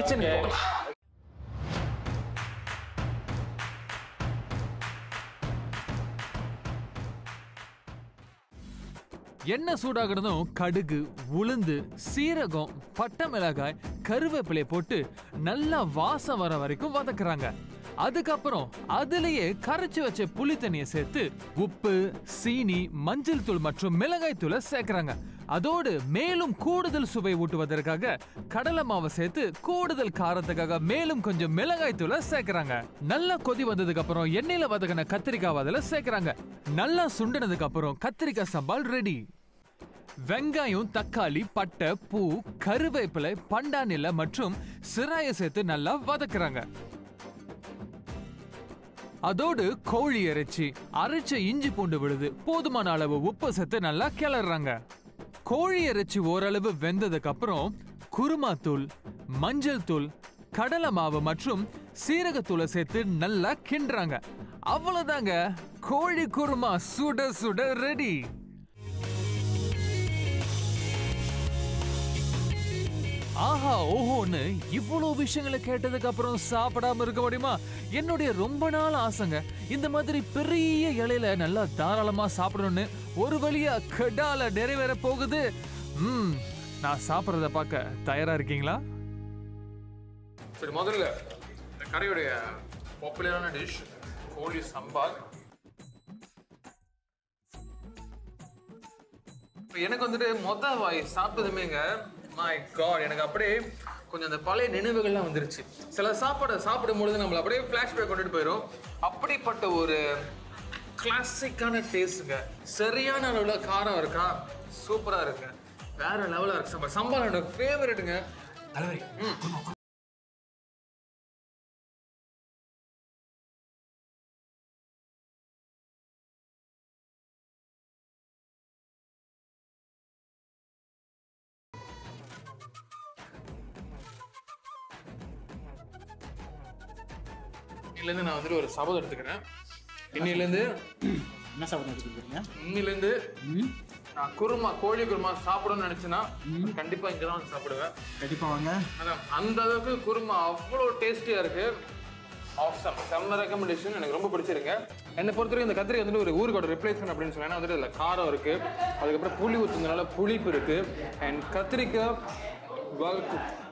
கிச்சனுக்கு போகலாம் எண்ணெய் சூடாகணும் கடுகு உளுந்து சீரகம் பட்டை மிளகாய் கருவேப்பிலை போட்டு நல்லா வாசம் வர வரைக்கும் வதக்குறாங்க அதுக்கப்புறம் அதுலயே கரைச்சு வச்ச புளி தண்ணியை சேர்த்து உப்பு சீனி மஞ்சள் தூள் மற்றும் மிளகாய் தூளை சேர்க்கறாங்க அதோடு மேலும் கூடுதல் சுவை ஊட்டுவதற்காக கடலை மாவை சேர்த்து கூடுதல் காரத்துக்காக மேலும் கொஞ்சம் மிளகாய் தூளை சேர்க்கறாங்க நல்லா கொதி வந்ததுக்கு அப்புறம் எண்ணெயில வதக்கின கத்திரிக்காய் அதுல சேர்க்கறாங்க நல்லா சுண்டினதுக்கு அப்புறம் கத்திரிக்காய் சம்பால் ரெடி வெங்காயம் தக்காளி பட்டை பூ கருவேப்பிலை பண்டாநிலை மற்றும் சிராய சேர்த்து நல்லா வதக்குறாங்க அதோடு கோழி இறைச்சி அரைச்ச இஞ்சி பூண்டு விழுது போதுமான அளவு உப்பு சேர்த்து நல்லா கிளறாங்க கோழி இறைச்சி ஓரளவு வெந்ததுக்கு அப்புறம் குருமா தூள் மஞ்சள் தூள் கடலை மாவு மற்றும் சீரகத்தூளை சேர்த்து நல்லா கிண்டுறாங்க அவ்வளவுதாங்க கோழி குருமா சுட சுட ரெடி ஆஹா ஓஹோன்னு இவ்வளவு விஷயங்களை கேட்டதுக்கு அப்புறம் சாப்பிடாம இருக்க முடியுமா என்னுடைய ரொம்ப நாள் ஆசைங்க இந்த மாதிரி பெரிய இலையில நல்லா தாராளமா சாப்பிடணும்னு ஒரு வழியா கெடால நிறைவேற போகுது ம் நான் சாப்பிட்றத பார்க்க தயாரா இருக்கீங்களா சரி முதல்ல இந்த கடையுடைய பாப்புலரான டிஷ் கோழி சம்பால் இப்ப எனக்கு வந்துட்டு மொத வாய் சாப்பிட்டதுமேங்க மை காட் எனக்கு அப்படியே கொஞ்சம் அந்த பழைய நினைவுகள்லாம் வந்துருச்சு சில சாப்பாடை சாப்பிடும் பொழுது நம்மள அப்படியே ஃப்ளாஷ்பேக் கொண்டுட்டு போயிடும் அப்படிப்பட்ட ஒரு கிளாசிக்கான டேஸ்ட்டுங்க சரியான அளவில் காரம் இருக்கா சூப்பராக இருக்குங்க வேற லெவலாக இருக்கு சம்பால் சம்பால் என்னோட ஃபேவரட்டுங்க தலைவரி ம் இன்னிலேருந்து நான் வந்துட்டு ஒரு சபதம் எடுத்துக்கிறேன் இன்னிலேருந்து என்ன சாப்பிட வச்சுருக்கீங்க இன்னிலேருந்து நான் குருமா கோழி குருமா சாப்பிடணும்னு நினைச்சேன்னா கண்டிப்பா இங்க தான் வந்து சாப்பிடுவேன் கண்டிப்பாக வாங்க அதான் அந்த அளவுக்கு குருமா அவ்வளோ டேஸ்டியா இருக்கு ஆசம் செம்ம ரெக்கமெண்டேஷன் எனக்கு ரொம்ப பிடிச்சிருக்கு என்னை பொறுத்தவரைக்கும் இந்த கத்திரி வந்துட்டு ஒரு ஊருக்கோட ரிப்ளேஸ்மெண்ட் அப்படின்னு சொன்னா வந்துட்டு இதில் காரம் இருக்கு அதுக்கப்புறம் புளி ஊற்றுனதுனால புளிப்பு இருக்கு அண்ட் கத்திரிக்காய் well cooked.